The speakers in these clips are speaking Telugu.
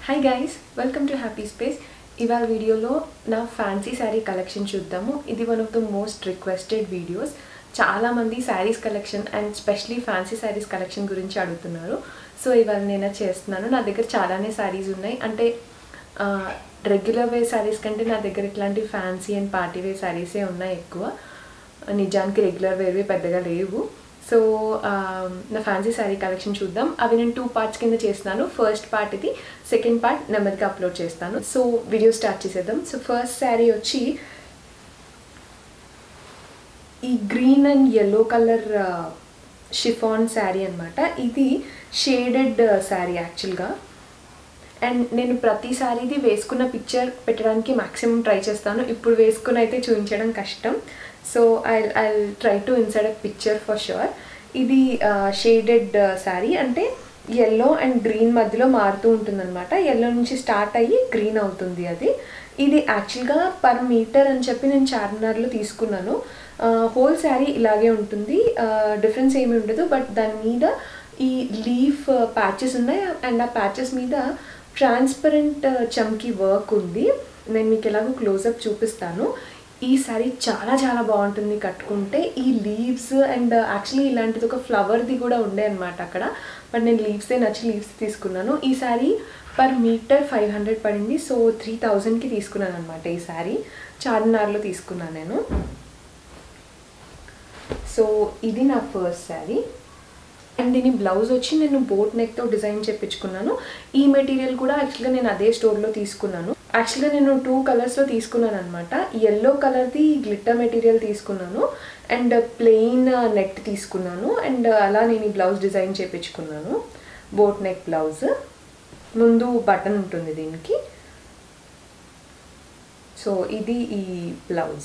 hi guys welcome to happy space ఇవాళ వీడియోలో నా ఫ్యాన్సీ శారీ కలెక్షన్ చూద్దాము ఇది one of the most requested videos చాలామంది saris collection and specially fancy saris collection గురించి అడుగుతున్నారు సో ఇవాళ నేను అది చేస్తున్నాను నా దగ్గర చాలానే శారీస్ ఉన్నాయి అంటే రెగ్యులర్ వే శారీస్ కంటే నా దగ్గర ఇట్లాంటి ఫ్యాన్సీ అండ్ పార్టీ వే శారీసే ఉన్నాయి ఎక్కువ నిజానికి రెగ్యులర్ వేర్వి పెద్దగా లేవు సో నా ఫ్యాన్సీ శారీ కలెక్షన్ చూద్దాం అవి నేను టూ పార్ట్స్ కింద చేస్తున్నాను ఫస్ట్ పార్ట్ ఇది సెకండ్ పార్ట్ నెమ్మదిగా అప్లోడ్ చేస్తాను సో వీడియో స్టార్ట్ చేసేద్దాం సో ఫస్ట్ శారీ వచ్చి ఈ green and yellow colour chiffon sari అనమాట ఇది షేడెడ్ శారీ యాక్చువల్గా అండ్ నేను ప్రతి శారీది వేసుకున్న పిక్చర్ పెట్టడానికి మ్యాక్సిమం ట్రై చేస్తాను ఇప్పుడు వేసుకుని అయితే చూపించడం కష్టం so I I try to inside a picture for sure ఇది షేడెడ్ శారీ అంటే ఎల్లో అండ్ గ్రీన్ మధ్యలో మారుతూ ఉంటుందన్నమాట ఎల్లో నుంచి స్టార్ట్ అయ్యి గ్రీన్ అవుతుంది అది ఇది యాక్చువల్గా పర్ మీటర్ అని చెప్పి నేను చార్మినార్లో తీసుకున్నాను హోల్ శారీ ఇలాగే ఉంటుంది డిఫరెన్స్ ఏమి ఉండదు బట్ దాని మీద ఈ లీఫ్ ప్యాచెస్ ఉన్నాయి అండ్ ఆ ప్యాచెస్ మీద ట్రాన్స్పరెంట్ చమ్కీ వర్క్ ఉంది నేను మీకు ఎలాగో క్లోజప్ చూపిస్తాను ఈ సారీ చాలా చాలా బాగుంటుంది కట్టుకుంటే ఈ లీవ్స్ అండ్ యాక్చువల్లీ ఇలాంటిది ఒక ఫ్లవర్ది కూడా ఉండే అనమాట అక్కడ బట్ నేను లీవ్సే నచ్చి లీవ్స్ తీసుకున్నాను ఈ sari per metre five hundred పడింది సో త్రీ థౌజండ్కి తీసుకున్నాను అనమాట ఈ సారీ చార్మినార్లో తీసుకున్నాను నేను సో ఇది నా ఫస్ట్ శారీ అండ్ దీని బ్లౌజ్ వచ్చి నేను బోట్ నెక్తో డిజైన్ చేయించుకున్నాను ఈ మెటీరియల్ కూడా యాక్చువల్గా నేను అదే స్టోర్లో తీసుకున్నాను యాక్చువల్గా నేను టూ కలర్స్లో తీసుకున్నాను అనమాట ఎల్లో కలర్ది గ్లిట్టర్ మెటీరియల్ తీసుకున్నాను అండ్ ప్లెయిన్ నెట్ తీసుకున్నాను అండ్ అలా నేను ఈ బ్లౌజ్ డిజైన్ చేయించుకున్నాను బోట్ నెక్ బ్లౌజ్ ముందు బటన్ ఉంటుంది దీనికి సో ఇది ఈ బ్లౌజ్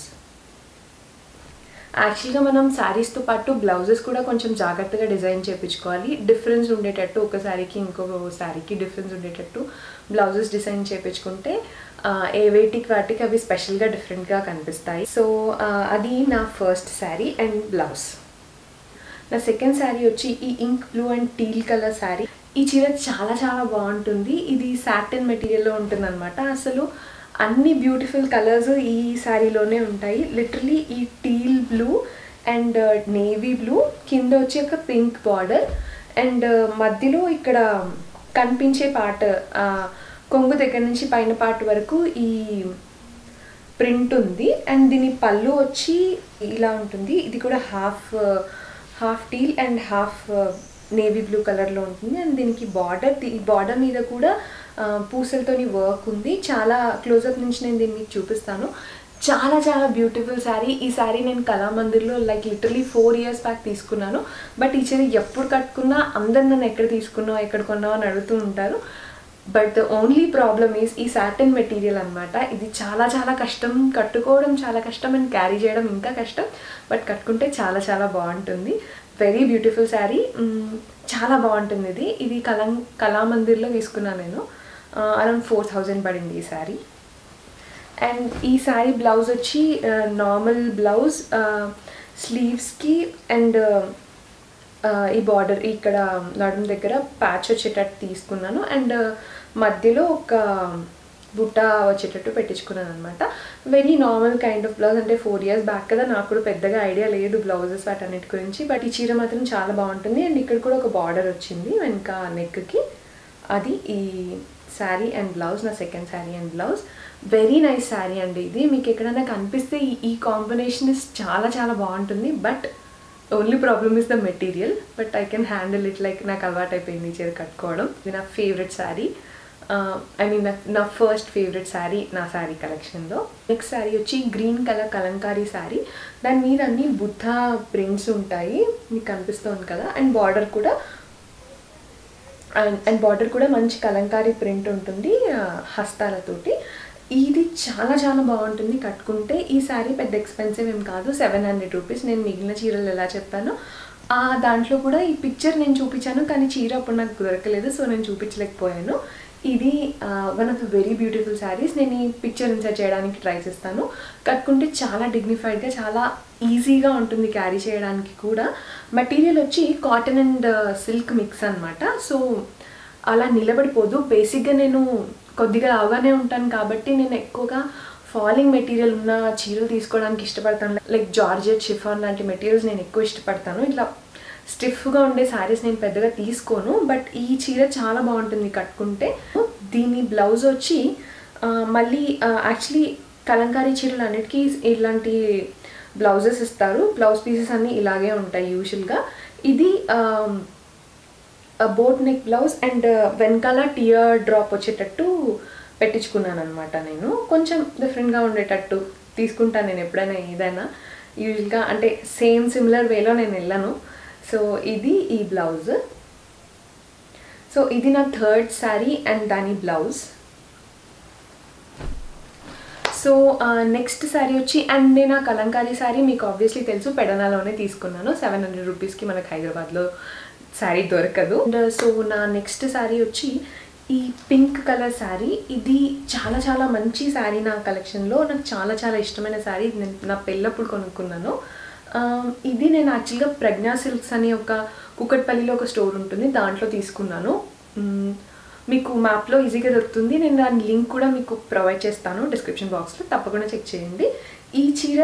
యాక్చువల్గా మనం శారీస్తో పాటు బ్లౌజెస్ కూడా కొంచెం జాగ్రత్తగా డిజైన్ చేయించుకోవాలి డిఫరెన్స్ ఉండేటట్టు ఒక శారీకి ఇంకో శారీకి డిఫరెన్స్ ఉండేటట్టు బ్లౌజెస్ డిజైన్ చేయించుకుంటే ఏ వేటికి వాటికి అవి స్పెషల్గా డిఫరెంట్గా కనిపిస్తాయి సో అది నా ఫస్ట్ శారీ అండ్ బ్లౌజ్ నా సెకండ్ శారీ వచ్చి ఈ ink blue and teal colour sari ఈ చీర చాలా చాలా బాగుంటుంది ఇది సాటిన్ మెటీరియల్లో ఉంటుంది అనమాట అసలు అన్ని బ్యూటిఫుల్ కలర్స్ ఈ శారీలోనే ఉంటాయి లిటరలీ ఈ teal blue and navy blue కింద వచ్చి ఒక పింక్ బార్డర్ అండ్ మధ్యలో ఇక్కడ కనిపించే పార్ట్ కొంగు దగ్గర నుంచి పైన పార్ట్ వరకు ఈ ప్రింట్ ఉంది అండ్ దీని పళ్ళు వచ్చి ఇలా ఉంటుంది ఇది కూడా half half teal and half navy blue కలర్లో ఉంటుంది అండ్ దీనికి బార్డర్ ఈ బార్డర్ మీద కూడా పూసలతోని వర్క్ ఉంది చాలా క్లోజప్ నుంచి నేను దీన్ని మీకు చూపిస్తాను చాలా చాలా బ్యూటిఫుల్ శారీ ఈ శారీ నేను కళామందిర్లో like literally four years back తీసుకున్నాను బట్ ఈ చీర ఎప్పుడు కట్టుకున్నా అందరు నన్ను ఎక్కడ తీసుకున్నావు ఎక్కడ కొన్నావు అని అడుగుతూ ఉంటారు but the only problem is ఈ సాటన్ మెటీరియల్ అనమాట ఇది చాలా చాలా కష్టం కట్టుకోవడం చాలా కష్టం అండ్ క్యారీ చేయడం ఇంకా కష్టం బట్ కట్టుకుంటే చాలా చాలా బాగుంటుంది వెరీ బ్యూటిఫుల్ శారీ చాలా బాగుంటుంది ఇది ఇది కలం కళామందిర్లో తీసుకున్నాను నేను అరౌండ్ ఫోర్ థౌజండ్ పడింది ఈ శారీ అండ్ ఈ శారీ బ్లౌజ్ వచ్చి నార్మల్ బ్లౌజ్ స్లీవ్స్కి అండ్ ఈ బార్డర్ ఇక్కడ నడుము దగ్గర ప్యాచ్ వచ్చేటట్టు తీసుకున్నాను అండ్ మధ్యలో ఒక బుట్ట వచ్చేటట్టు పెట్టించుకున్నాను అనమాట very normal kind of blouse అంటే ఫోర్ ఇయర్స్ బ్యాక్ కదా నాకు కూడా పెద్దగా ఐడియా లేదు బ్లౌజెస్ వాటన్నిటి గురించి బట్ ఈ చీర మాత్రం చాలా బాగుంటుంది అండ్ ఇక్కడ కూడా ఒక బార్డర్ వచ్చింది వెనక నెక్కి అది ఈ శారీ అండ్ బ్లౌజ్ నా second sari and blouse very nice sari అండి ఇది మీకు ఎక్కడైనా కనిపిస్తే ఈ కాంబినేషన్ ఇస్ చాలా చాలా బాగుంటుంది but only problem is the material but I can handle it like నాకు అలవాటు అయిపోయింది చీర కట్టుకోవడం ఇది నా ఫేవరెట్ శారీ ఐ మీన్ నా ఫస్ట్ ఫేవరెట్ శారీ నా శారీ కలెక్షన్లో నెక్స్ట్ శారీ వచ్చి గ్రీన్ కలర్ కలంకారీ శారీ దాని మీద అన్ని బుద్ధ ప్రింట్స్ ఉంటాయి మీకు కనిపిస్తుంది కదా అండ్ బార్డర్ కూడా అండ్ అండ్ బార్డర్ కూడా మంచి కలంకారీ ప్రింట్ ఉంటుంది హస్తాలతోటి ఇది చాలా చాలా బాగుంటుంది కట్టుకుంటే ఈ శారీ పెద్ద ఎక్స్పెన్సివ్ ఏం కాదు సెవెన్ హండ్రెడ్ రూపీస్ నేను మిగిలిన చీరలు ఎలా చెప్పానో ఆ దాంట్లో కూడా ఈ పిక్చర్ నేను చూపించాను కానీ చీర అప్పుడు నాకు దొరకలేదు సో నేను చూపించలేకపోయాను ఇది one of the very beautiful saris నేను ఈ పిక్చర్ ఇన్సర్ట్ చేయడానికి ట్రై చేస్తాను కట్టుకుంటే చాలా డిగ్నిఫైడ్గా చాలా ఈజీగా ఉంటుంది క్యారీ చేయడానికి కూడా మెటీరియల్ వచ్చి కాటన్ అండ్ సిల్క్ మిక్స్ అనమాట సో అలా నిలబడిపోదు బేసిక్గా నేను కొద్దిగా లావుగానే ఉంటాను కాబట్టి నేను ఎక్కువగా ఫాలింగ్ మెటీరియల్ ఉన్న చీరలు తీసుకోవడానికి ఇష్టపడతాను లైక్ జార్జెట్ షిఫాన్ లాంటి మెటీరియల్స్ నేను ఎక్కువ ఇష్టపడతాను ఇట్లా స్టిఫ్గా ఉండే శారీస్ నేను పెద్దగా తీసుకోను బట్ ఈ చీర చాలా బాగుంటుంది కట్టుకుంటే దీని బ్లౌజ్ వచ్చి ఆ, మళ్ళీ యాక్చువల్లీ కలంకారీ చీరలు అన్నిటికీ ఇలాంటి బ్లౌజెస్ ఇస్తారు బ్లౌజ్ పీసెస్ అన్నీ ఇలాగే ఉంటాయి యూజువల్గా ఇది బోట్ నెక్ బ్లౌజ్ అండ్ వెనకాల టియర్ డ్రాప్ వచ్చేటట్టు పెట్టించుకున్నాను అనమాట నేను కొంచెం డిఫరెంట్గా ఉండేటట్టు తీసుకుంటాను నేను ఎప్పుడైనా ఏదైనా యూజువల్గా అంటే సేమ్ సిమిలర్ వేలో నేను వెళ్ళాను సో ఇది ఈ బ్లౌజ్ సో ఇది నా థర్డ్ శారీ అండ్ దాని బ్లౌజ్ సో నెక్స్ట్ శారీ వచ్చి అండ్ నేను ఆ కలంకారీ శారీ మీకు ఆబ్వియస్లీ తెలుసు పెడనాలోనే తీసుకున్నాను సెవెన్ హండ్రెడ్ రూపీస్కి మనకు హైదరాబాద్లో శారీ దొరకదు అండ్ సో నా నెక్స్ట్ శారీ వచ్చి ఈ పింక్ కలర్ శారీ ఇది చాలా చాలా మంచి శారీ నా కలెక్షన్లో నాకు చాలా చాలా ఇష్టమైన శారీ నేను నా పెళ్ళప్పుడు కొనుక్కున్నాను ఆ, ఇది నేను యాక్చువల్గా ప్రజ్ఞా సిల్క్స్ అనే ఒక కుకట్పల్లిలో ఒక స్టోర్ ఉంటుంది దాంట్లో తీసుకున్నాను మ్, మీకు మ్యాప్లో ఈజీగా దొరుకుతుంది నేను దాని లింక్ కూడా మీకు ప్రొవైడ్ చేస్తాను డిస్క్రిప్షన్ బాక్స్లో తప్పకుండా చెక్ చేయండి ఈ చీర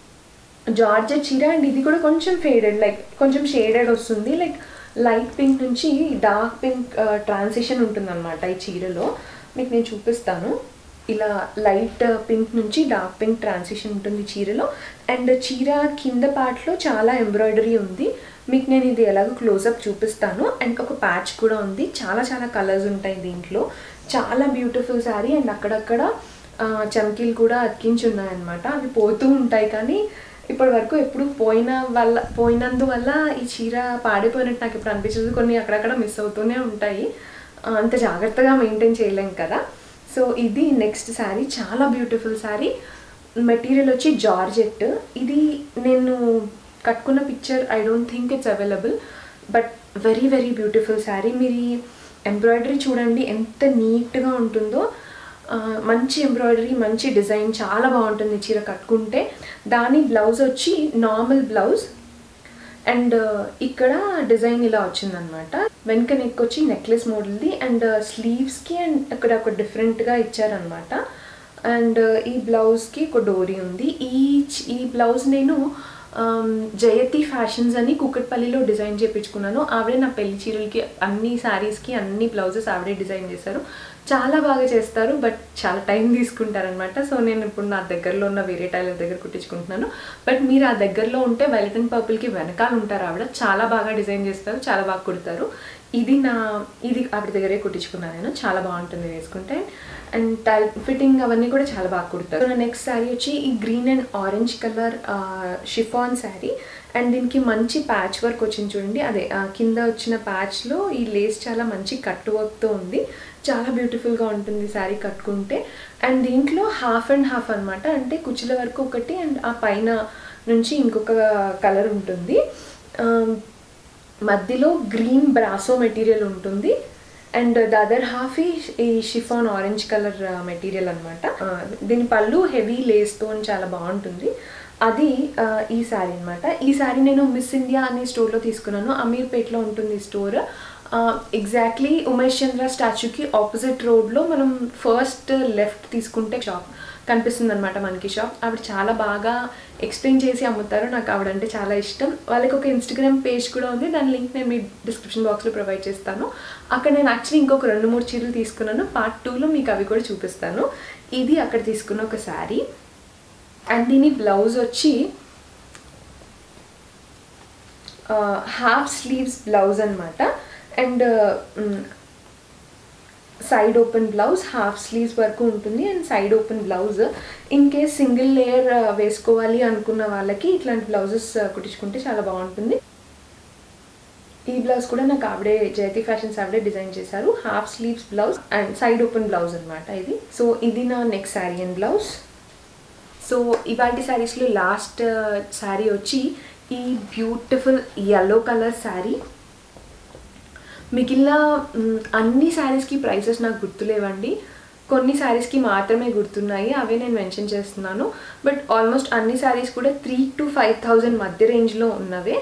జార్జెట్ చీర అండ్ ఇది కూడా కొంచెం ఫేడెడ్ లైక్ కొంచెం షేడెడ్ వస్తుంది లైక్ లైట్ పింక్ నుంచి డార్క్ పింక్ ట్రాన్సిషన్ ఉంటుందన్నమాట ఈ చీరలో మీకు నేను చూపిస్తాను ఇలా లైట్ పింక్ నుంచి డార్క్ పింక్ ట్రాన్సిషన్ ఉంటుంది చీరలో అండ్ చీర కింద పార్ట్లో చాలా ఎంబ్రాయిడరీ ఉంది మీకు నేను ఇది ఎలాగో క్లోజప్ చూపిస్తాను అండ్ ఒక ప్యాచ్ కూడా ఉంది చాలా చాలా కలర్స్ ఉంటాయి దీంట్లో చాలా బ్యూటిఫుల్ శారీ అండ్ అక్కడక్కడ ఆ, చమ్కీలు కూడా అతికించి ఉన్నాయన్నమాట అవి పోతూ ఉంటాయి కానీ ఇప్పటి వరకు ఎప్పుడు పోయిన వల్ల పోయినందువల్ల ఈ చీర పాడిపోయినట్టు నాకు ఇప్పుడు అనిపించదు కొన్ని అక్కడక్కడ మిస్ అవుతూనే ఉంటాయి ఆ, అంత జాగ్రత్తగా మెయింటైన్ చేయలేం కదా సో ఇది నెక్స్ట్ శారీ చాలా బ్యూటిఫుల్ శారీ మెటీరియల్ వచ్చి జార్జెట్ ఇది నేను కట్టుకున్న picture I don't think it's available but very very beautiful sari మీరు ఈ ఎంబ్రాయిడరీ చూడండి ఎంత నీట్గా ఉంటుందో ఆ, మంచి ఎంబ్రాయిడరీ మంచి డిజైన్ చాలా బాగుంటుంది ఈ చీర కట్టుకుంటే దాని బ్లౌజ్ వచ్చి నార్మల్ బ్లౌజ్ అండ్ ఇక్కడ డిజైన్ ఇలా వచ్చిందనమాట వెనక నెక్ వచ్చి నెక్లెస్ మోడల్ది అండ్ స్లీవ్స్కి అండ్ ఇక్కడ ఒక డిఫరెంట్గా ఇచ్చారనమాట అండ్ ఈ బ్లౌజ్కి ఒక డోరీ ఉంది ఈ చ- ఈ బ్లౌజ్ నేను ఆమ్, జయతి ఫ్యాషన్స్ అని కుక్కట్పల్లిలో డిజైన్ చేయించుకున్నాను ఆవిడే నా పెళ్లి చీరలకి అన్ని శారీస్కి అన్ని బ్లౌజెస్ ఆవిడే డిజైన్ చేశారు చాలా బాగా చేస్తారు బట్ చాలా టైం తీసుకుంటారనమాట సో నేను ఇప్పుడు నా దగ్గరలో ఉన్న వేరే టైలర్ దగ్గర కుట్టించుకుంటున్నాను బట్ మీరు ఆ దగ్గరలో ఉంటే వైలెట్ అండ్ పర్పుల్కి వెనకాల ఉంటారు ఆవిడ చాలా బాగా డిజైన్ చేస్తారు చాలా బాగా కుడతారు ఇది నా ఇది ఆవిడ దగ్గరే కుట్టించుకున్నాను నేను చాలా బాగుంటుంది వేసుకుంటే అండ్ టైల్ ఫిట్టింగ్ అవన్నీ కూడా చాలా బాగా కుడతారు నా నెక్స్ట్ శారీ వచ్చి ఈ green and orange colour chiffon sari and దీనికి మంచి ప్యాచ్ వర్క్ వచ్చింది చూడండి అదే ఆ, కింద వచ్చిన ప్యాచ్లో ఈ లేస్ చాలా మంచి కట్ వర్క్తో ఉంది చాలా బ్యూటిఫుల్గా ఉంటుంది శారీ కట్టుకుంటే అండ్ దీంట్లో హాఫ్ అండ్ హాఫ్ అన్నమాట అంటే కుచ్చుల వరకు ఒకటి అండ్ ఆ పైన నుంచి ఇంకొక కలర్ ఉంటుంది ఆ, మధ్యలో గ్రీన్ బ్రాసో మెటీరియల్ ఉంటుంది అండ్ ద అదర్ హాఫ్ ఈ షిఫాన్ ఆరెంజ్ కలర్ మెటీరియల్ అనమాట దీని పళ్ళు హెవీ లేస్తో చాలా బాగుంటుంది అది ఆ, ఈ శారీ అనమాట ఈ శారీ నేను మిస్ ఇండియా అనే స్టోర్లో తీసుకున్నాను అమీర్పేట్లో ఉంటుంది ఈ స్టోర్ ఎగ్జాక్ట్లీ ఉమేష్ చంద్ర స్టాచ్యూకి ఆపోజిట్ రోడ్లో మనం ఫస్ట్ లెఫ్ట్ తీసుకుంటే షాప్ కనిపిస్తుంది అనమాట మనకి షాప్ ఆవిడ చాలా బాగా ఎక్స్ప్లెయిన్ చేసి అమ్ముతారు నాకు ఆవిడ అంటే చాలా ఇష్టం వాళ్ళకి ఒక ఇన్స్టాగ్రామ్ పేజ్ కూడా ఉంది దాని లింక్ నేను మీ డిస్క్రిప్షన్ బాక్స్లో ప్రొవైడ్ చేస్తాను అక్కడ నేను యాక్చువల్లీ ఇంకొక రెండు మూడు చీరలు తీసుకున్నాను పార్ట్ టూలో మీకు అవి కూడా చూపిస్తాను ఇది అక్కడ తీసుకున్న ఒక శారీ అండ్ దీని బ్లౌజ్ వచ్చి హాఫ్ స్లీవ్స్ బ్లౌజ్ అనమాట and side open blouse half sleeves వరకు ఉంటుంది and side open blouse in case single layer వేసుకోవాలి అనుకున్న వాళ్ళకి ఇట్లాంటి బ్లౌజెస్ కుట్టించుకుంటే చాలా బాగుంటుంది ఈ బ్లౌజ్ కూడా నాకు ఆవిడే జయతి ఫ్యాషన్స్ ఆవిడే డిజైన్ చేశారు half sleeves blouse and side open blouse అనమాట ఇది సో ఇది నా next sari and blouse so ఇవాళ శారీస్లో లాస్ట్ శారీ వచ్చి ఈ బ్యూటిఫుల్ ఎల్లో కలర్ శారీ మిగిలిన మ్, అన్ని శారీస్కి ప్రైసెస్ నాకు గుర్తులేవండి కొన్ని శారీస్కి మాత్రమే గుర్తున్నాయి అవే నేను మెన్షన్ చేస్తున్నాను బట్ ఆల్మోస్ట్ అన్ని శారీస్ కూడా త్రీ టు ఫైవ్ థౌజండ్ మధ్య రేంజ్లో ఉన్నవే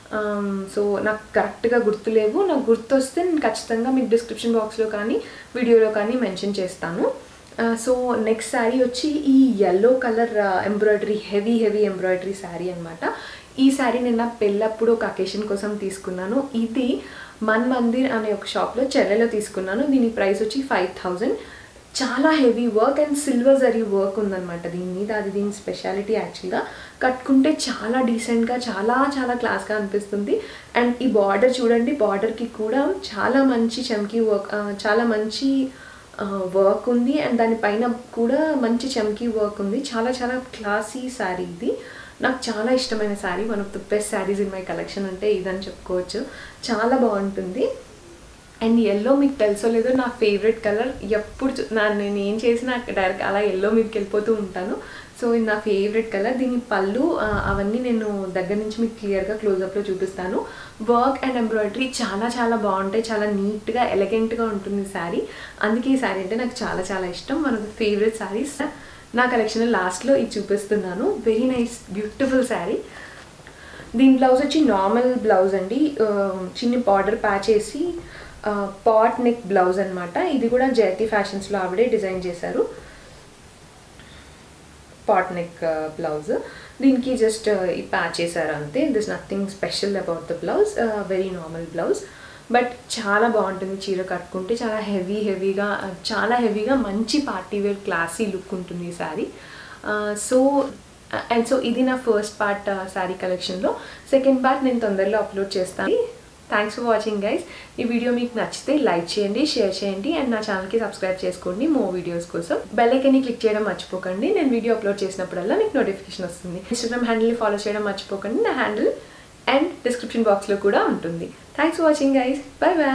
సో నాకు కరెక్ట్గా గుర్తులేవు నాకు గుర్తొస్తే నేను ఖచ్చితంగా మీకు డిస్క్రిప్షన్ బాక్స్లో కానీ వీడియోలో కానీ మెన్షన్ చేస్తాను సో నెక్స్ట్ శారీ వచ్చి ఈ yellow colour embroidery heavy heavy embroidery sari అనమాట ఈ శారీ నేను నా పెళ్ళప్పుడు ఒక అకేషన్ కోసం తీసుకున్నాను ఇది మన్ మందిర్ అనే ఒక షాప్లో చెర్రలో తీసుకున్నాను దీని ప్రైస్ వచ్చి ఫైవ్ థౌజండ్ చాలా heavy work and silver zari work ఉందన్నమాట దీని మీద అది దీని స్పెషాలిటీ యాక్చువల్గా కట్టుకుంటే చాలా డీసెంట్గా చాలా చాలా క్లాస్గా అనిపిస్తుంది అండ్ ఈ బార్డర్ చూడండి బార్డర్కి కూడా చాలా మంచి చమ్కీ వర్క్ చాలా మంచి వర్క్ ఉంది అండ్ దానిపైన కూడా మంచి చమ్కీ వర్క్ ఉంది చాలా చాలా క్లాసీ శారీ ఇది నాకు చాలా ఇష్టమైన sari one of the best saris in my collection అంటే ఇదని చెప్పుకోవచ్చు చాలా బాగుంటుంది అండ్ ఎల్లో మీకు తెలుసో లేదో నా ఫేవరెట్ కలర్ ఎప్పుడు చూ- నా నేను ఏం చేసినా డైరెక్ట్ అలా ఎల్లో మీదకి వెళ్ళిపోతూ ఉంటాను సో ఇది నా ఫేవరెట్ కలర్ దీని పళ్ళు ఆ, అవన్నీ నేను దగ్గర నుంచి మీకు క్లియర్గా క్లోజప్లో చూపిస్తాను వర్క్ అండ్ ఎంబ్రాయిడరీ చాలా చాలా బాగుంటాయి చాలా నీట్గా ఎలగెంట్గా ఉంటుంది శారీ అందుకే ఈ శారీ అంటే నాకు చాలా చాలా ఇష్టం one of the favourite saris నా కలెక్షన్ లాస్ట్లో ఇది చూపిస్తున్నాను వెరీ నైస్ బ్యూటిఫుల్ శారీ దీని బ్లౌజ్ వచ్చి నార్మల్ బ్లౌజ్ అండి ఆ, చిన్న బార్డర్ ప్యాచ్ వేసి పాట్ నెక్ బ్లౌజ్ అనమాట ఇది కూడా జయతి ఫ్యాషన్స్లో ఆవిడే డిజైన్ చేశారు పాట్ నెక్ బ్లౌజ్ దీనికి జస్ట్ ఈ ప్యాచ్ చేశారు అంతే this nothing special about the blouse very normal blouse but చాలా బాగుంటుంది చీర కట్టుకుంటే చాలా హెవీ హెవీగా చాలా హెవీగా మంచి పార్టీ వేర్ క్లాసీ లుక్ ఉంటుంది ఈ శారీ సో అండ్ సో ఇది నా ఫస్ట్ పార్ట్ శారీ కలెక్షన్లో సెకండ్ పార్ట్ నేను తొందరలో అప్లోడ్ చేస్తాను థ్యాంక్స్ ఫర్ వాచింగ్ గైస్ ఈ వీడియో మీకు నచ్చితే లైక్ చేయండి షేర్ చేయండి అండ్ నా ఛానల్కి సబ్స్క్రైబ్ చేసుకోండి మో వీడియోస్ కోసం బెల్ ఐకన్ని క్లిక్ చేయడం మర్చిపోకండి నేను వీడియో అప్లోడ్ చేసినప్పుడల్లా మీకు నోటిఫికేషన్ వస్తుంది ఇన్స్టాగ్రామ్ హ్యాండిల్ని ఫాలో చేయడం మర్చిపోకండి నా హ్యాండిల్ అండ్ డిస్క్రిప్షన్ బాక్స్లో కూడా ఉంటుంది thanks for watching guys bye bye